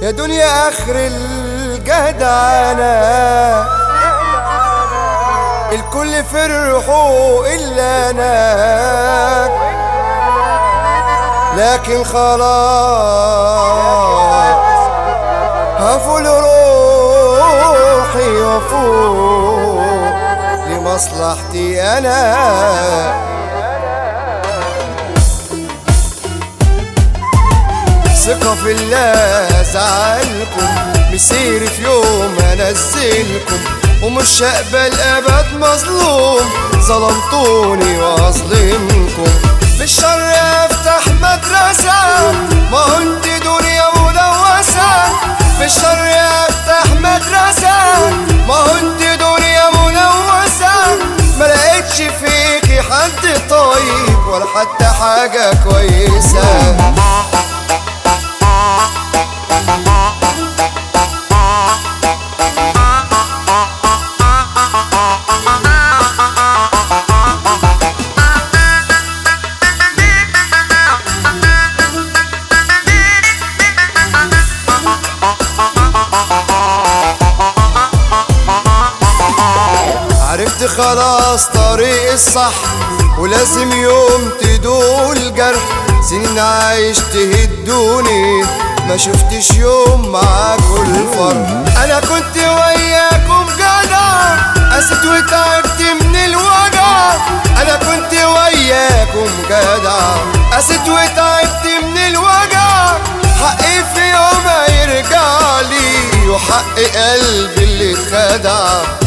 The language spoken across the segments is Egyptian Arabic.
يا دنيا اخر الجدعنة الكل فرحوا الا انا لكن خلاص هفول روحي وفوق لمصلحتي انا ثقة في الله زعلكم مسير في يوم انزلكم ومش هقبل ابد مظلوم ظلمتوني واظلمكم في الشر افتح مدرسة ما هو انت دنيا ملوثة في الشر افتح مدرسة ما هو انت دنيا ملوثة ما لقيتش فيكي حد طيب ولا حتى حاجة كويسة عرفت خلاص طريق الصح ولازم يوم تدوق الجرح سنين عايش تهدوني ما شفتش يوم معاكوا الفرح انا كنت وياكم جدع قست وتعبت من الوجع انا كنت وياكم جدع قست وتعبت من الوجع حقي في يوم هيرجع لي وحق قلبي اللي اتخدع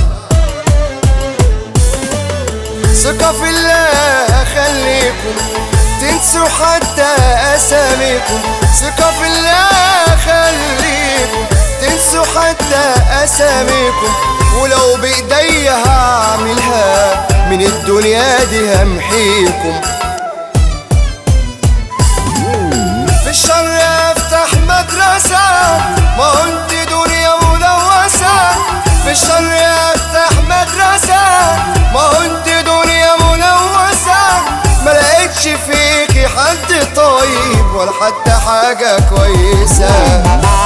ثقة في الله خليكم تنسوا حتى أساميكم ثقة في الله خليكم تنسوا حتى أساميكم ولو بإيدي هعملها من الدنيا دي همحيكم في الشر افتح مدرسة ما هو انت دنيا ملوثة في الشر افتح مدرسة ما هو انت دنيا ملوثة ما لقيتش فيكي حد طيب ولا حتى حاجة كويسة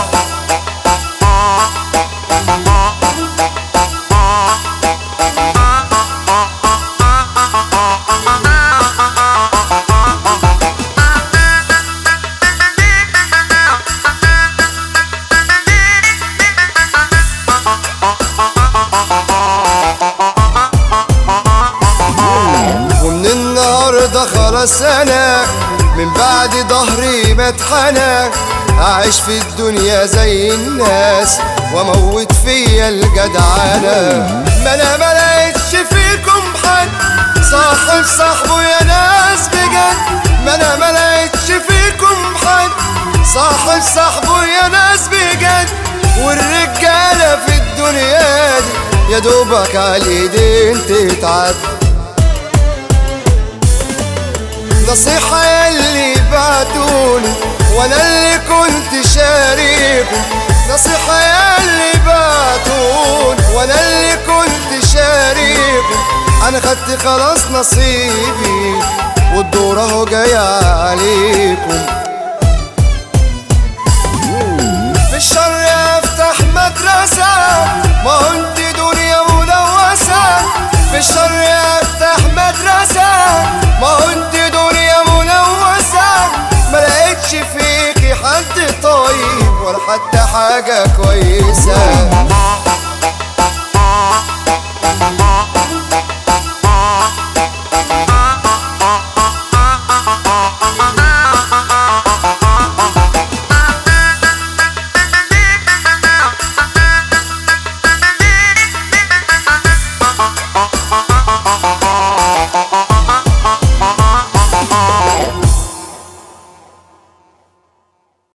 ومن النهاردة خلاص أنا من بعد ظهري متحنى أعيش في الدنيا زي الناس وأموت فيا الجدعانة ما أنا ملقتش فيكم حد صاحب صاحبه يا ناس بجد ما أنا ملقتش فيكم حد صاحب صاحبه يا ناس بجد والرجالة في الدنيا دي يا دوبك على الايدين تتعد نصيحة يلي بعتوني وانا اللي كنت شاريكم نصيحة يلي بعتوني وانا اللي كنت شاريكم انا خدت خلاص نصيبي والدور اهو جاي عليكم في الشر افتح مدرسة ما هو انت دنيا ملوثة في الشر افتح مدرسة ما هو انت دنيا ملوثة ما لقيتش فيكي حد طيب ولا حتى حاجة كويسة